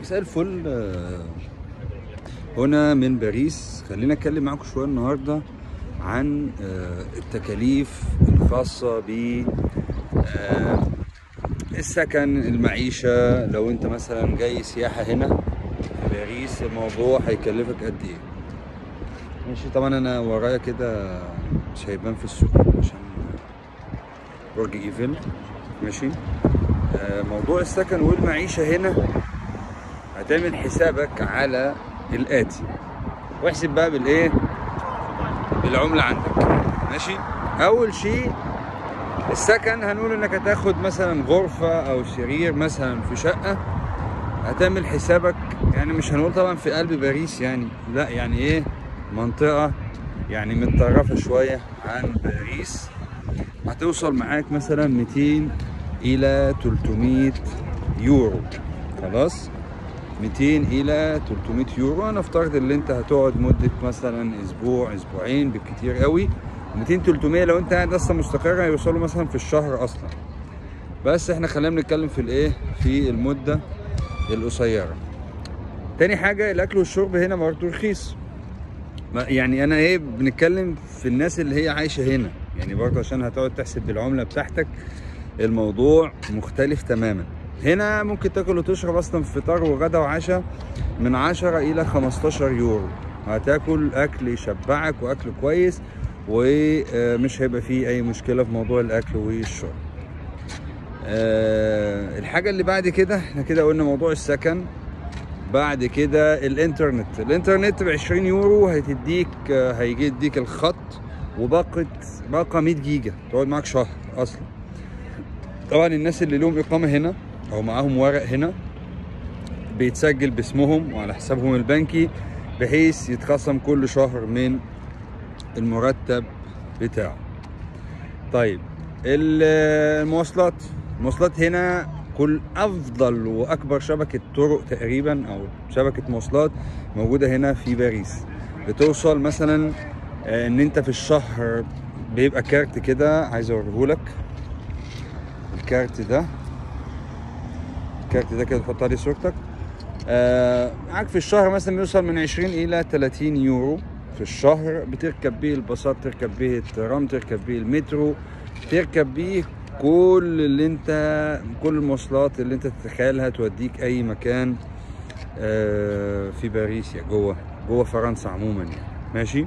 مساء الفل آه، هنا من باريس خلينا اتكلم معاكم شويه النهارده عن آه، التكاليف الخاصه ب آه، السكن المعيشه لو انت مثلا جاي سياحه هنا في باريس الموضوع هيكلفك قد ايه ماشي طبعا انا ورايا كده مش هيبان في الصوره عشان برج ايفل ماشي آه، موضوع السكن والمعيشه هنا هتعمل حسابك على الاتي واحسب بقى بالايه بالعمله عندك ماشي اول شيء السكن هنقول انك هتاخد مثلا غرفه او سرير مثلا في شقه هتعمل حسابك يعني مش هنقول طبعا في قلب باريس يعني لا يعني ايه منطقه يعني متطرفه شويه عن باريس هتوصل معاك مثلا 200 الى 300 يورو خلاص 200 الى 300 يورو نفترض ان انت هتقعد مده مثلا اسبوع اسبوعين بالكتير قوي 200 300 لو انت قاعد اصلا مستقر هيوصلوا مثلا في الشهر اصلا بس احنا خلينا بنتكلم في الايه في المده القصيره تاني حاجه الاكل والشرب هنا برضه رخيص ما- يعني انا ايه بنتكلم في الناس اللي هي عايشه هنا يعني برضه عشان هتقعد تحسب بالعمله بتاعتك الموضوع مختلف تماما هنا ممكن تاكل وتشرب اصلا في فطار وغدا وعشاء من 10 الى 15 يورو هتاكل اكل يشبعك واكل كويس ومش هيبقى فيه اي مشكله في موضوع الاكل والشرب آه، الحاجه اللي بعد كده احنا كده قلنا موضوع السكن بعد كده الانترنت الانترنت ب 20 يورو هتديك آه، هيجي يديك الخط وباقة باقة 100 جيجا تقعد معاك شهر اصلا طبعا الناس اللي لهم اقامة هنا او معاهم ورق هنا بيتسجل باسمهم وعلى حسابهم البنكي بحيث يتخصم كل شهر من المرتب بتاعه طيب ال- المواصلات المواصلات هنا كل افضل واكبر شبكه طرق تقريبا او شبكه مواصلات موجوده هنا في باريس بتوصل مثلا آه، ان انت في الشهر بيبقى كارت كده عايز اوريهولك الكارت ده الكارت ده كده تحط عليه صورتك آه، معاك في الشهر مثلا بيوصل من 20 الى 30 يورو في الشهر بتركب بيه الباصات تركب بيه الترام تركب بيه المترو تركب بيه كل اللي انت كل المواصلات اللي انت تتخيلها توديك اي مكان آه، في باريس يا جوه جوه فرنسا عموما يعني ماشي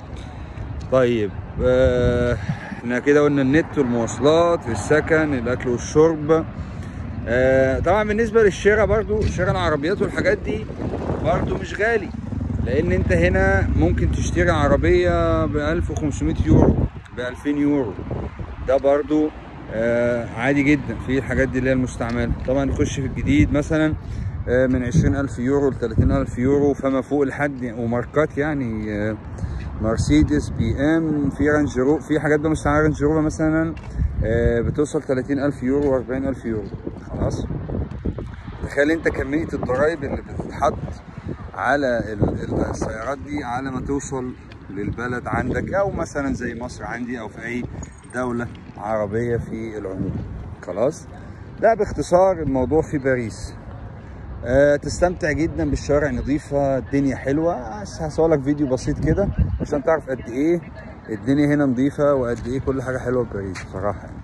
طيب آه، احنا كده قلنا النت والمواصلات السكن الاكل والشرب آه، طبعا بالنسبه للشراء برضو شراء العربيات والحاجات دي برضو مش غالي لان انت هنا ممكن تشتري عربيه ب 1500 يورو ب 2000 يورو ده برضو آه، عادي جدا في الحاجات دي اللي هي المستعمله طبعا يخش في الجديد مثلا آه، من 20000 يورو ل 30000 يورو فما فوق لحد وماركات يعني آه، مرسيدس بي ام في رانج رو في حاجات بقى مستعمله رانج روفر مثلا آه، بتوصل 30000 يورو و 40000 يورو خلاص تخيل انت كميه الضرايب اللي بتتحط على ال- ال- السيارات دي على ما توصل للبلد عندك او مثلا زي مصر عندي او في اي دولة عربية في العموم خلاص ده باختصار الموضوع في باريس أه تستمتع جدا بالشوارع نظيفة الدنيا حلوة بس هصورلك فيديو بسيط كده عشان تعرف قد ايه الدنيا هنا نظيفة وقد ايه كل حاجة حلوة في باريس بصراحة يعني.